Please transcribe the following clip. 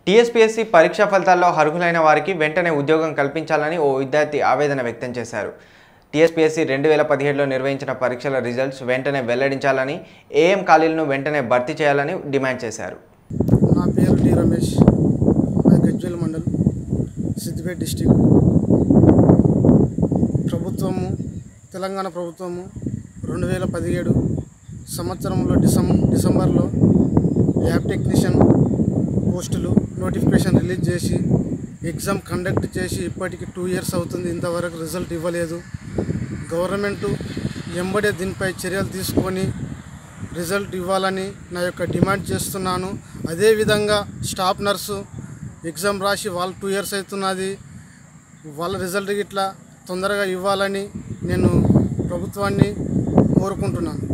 TSPSC పరీక్షా ఫలితాల్లో అర్హులైన వారికి వెంటనే ఉద్యోగం కల్పించాలని ఓ విద్యార్థి ఆవేదన వ్యక్తం చేశారు టీఎస్పీఎస్సీ రెండు వేల పదిహేడులో నిర్వహించిన పరీక్షల రిజల్ట్స్ వెంటనే వెల్లడించాలని ఏఎం ఖాళీలను వెంటనే భర్తీ చేయాలని డిమాండ్ చేశారు నా పేరు డి రమేష్ మా గజ్వేల్ మండల్ సిద్దిపేట డిస్టిక్ ప్రభుత్వము తెలంగాణ ప్రభుత్వము రెండు వేల పదిహేడు సంవత్సరంలో డిసం డిసెంబర్లో ల్యాబ్ టెక్నీషియన్ పోస్టులు నోటిఫికేషన్ రిలీజ్ చేసి ఎగ్జామ్ కండక్ట్ చేసి ఇప్పటికి టూ ఇయర్స్ అవుతుంది ఇంతవరకు రిజల్ట్ ఇవ్వలేదు గవర్నమెంటు ఎంబడే దీనిపై చర్యలు తీసుకొని రిజల్ట్ ఇవ్వాలని నా యొక్క డిమాండ్ చేస్తున్నాను అదేవిధంగా స్టాఫ్ నర్సు ఎగ్జామ్ రాసి వాళ్ళు టూ ఇయర్స్ అవుతున్నది వాళ్ళ రిజల్ట్ ఇట్లా తొందరగా ఇవ్వాలని నేను ప్రభుత్వాన్ని కోరుకుంటున్నాను